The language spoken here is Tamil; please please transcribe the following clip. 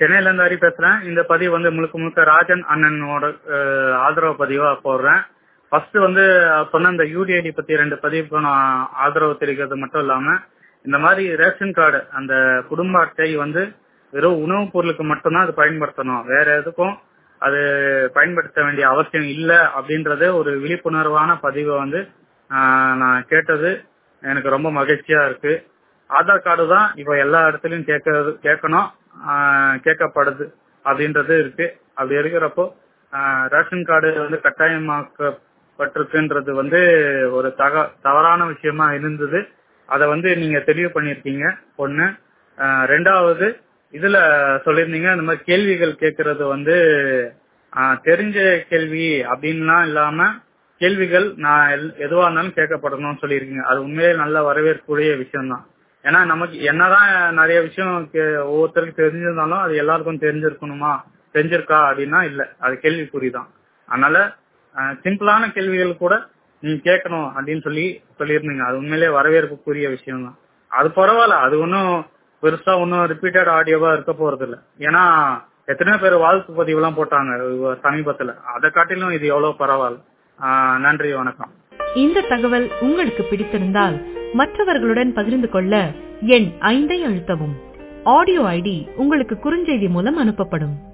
சென்னையில இருந்து ஹரி பேசுறேன் இந்த பதிவு வந்து முழுக்க முழுக்க ராஜன் அண்ணனோட அஹ், ஆதரவு பதிவா போடுறேன் ஃபர்ஸ்ட் வந்து சொன்ன இந்த யூடிஐடி பத்தி ரெண்டு பதிவுக்கு நான் ஆதரவு தெரிவிக்கிறது மட்டும் இல்லாம இந்த மாதிரி ரேஷன் கார்டு அந்த குடும்ப அட்டை வந்து வெறும் உணவுப் பொருளுக்கு மட்டும்தான் அது பயன்படுத்தணும் வேற எதுக்கும் அது பயன்படுத்த வேண்டிய அவசியம் இல்லை அப்படின்றது ஒரு விழிப்புணர்வான பதிவை வந்து ஆஹ், நான் கேட்டது எனக்கு ரொம்ப மகிழ்ச்சியா இருக்கு ஆதார் கார்டு தான் இப்ப எல்லா இடத்துலயும் கேட்கறது கேட்கணும் ஆஹ், கேட்கப்படுது அப்படின்றது இருக்கு அப்படி இருக்கிறப்போ ஆஹ், ரேஷன் கார்டு வந்து கட்டாயமாக்கப்பட்டிருக்குன்றது வந்து ஒரு தக தவறான விஷயமா இருந்தது அதை வந்து நீங்க தெளிவு பண்ணிருக்கீங்க ஒண்ணு ஆஹ், ரெண்டாவது இதுல சொல்லியிருந்தீங்க இந்த மாதிரி கேள்விகள் கேட்கறது வந்து ஆஹ், தெரிஞ்ச கேள்வி அப்படின்லாம் இல்லாம கேள்விகள் நான் எல்- எதுவா இருந்தாலும் கேட்கப்படணும்னு சொல்லியிருக்கீங்க அது உண்மையிலே நல்ல வரவேற்கக்கூடிய விஷயம்தான் ஏன்னா நமக்கு என்னதான் நிறைய விஷயம் கே- ஒவ்வொருத்தருக்கும் தெரிஞ்சிருந்தாலும் அது எல்லாருக்கும் தெரிஞ்சிருக்கணுமா தெரிஞ்சிருக்கா அப்படின்னா இல்ல அது கேள்விக்குறிதான் அதனால அஹ், சிம்பிளான கேள்விகள் கூட நீங்க கேட்கணும் அப்படின்னு சொல்லி சொல்லியிருந்தீங்க அது உண்மையிலே வரவேற்புக்குரிய விஷயம் தான் அது பரவாயில்ல அது ஒன்றும் பெருசா ஒன்றும் ரிப்பீட்டட் ஆடியோவா இருக்க போறது இல்ல ஏன்னா எத்தனையோ பேர் வாழ்த்து பதிவு எல்லாம் போட்டாங்க இவ- சமீபத்துல அதை காட்டிலும் இது எவ்வளவு பரவாயில்ல ஆஹ் நன்றி வணக்கம் இந்த தகவல் உங்களுக்கு பிடித்திருந்தால் மற்றவர்களுடன் பகிர்ந்து கொள்ள எண் ஐந்தை அழுத்தவும் ஆடியோ ஐடி உங்களுக்கு குறுஞ்செய்தி மூலம் அனுப்பப்படும்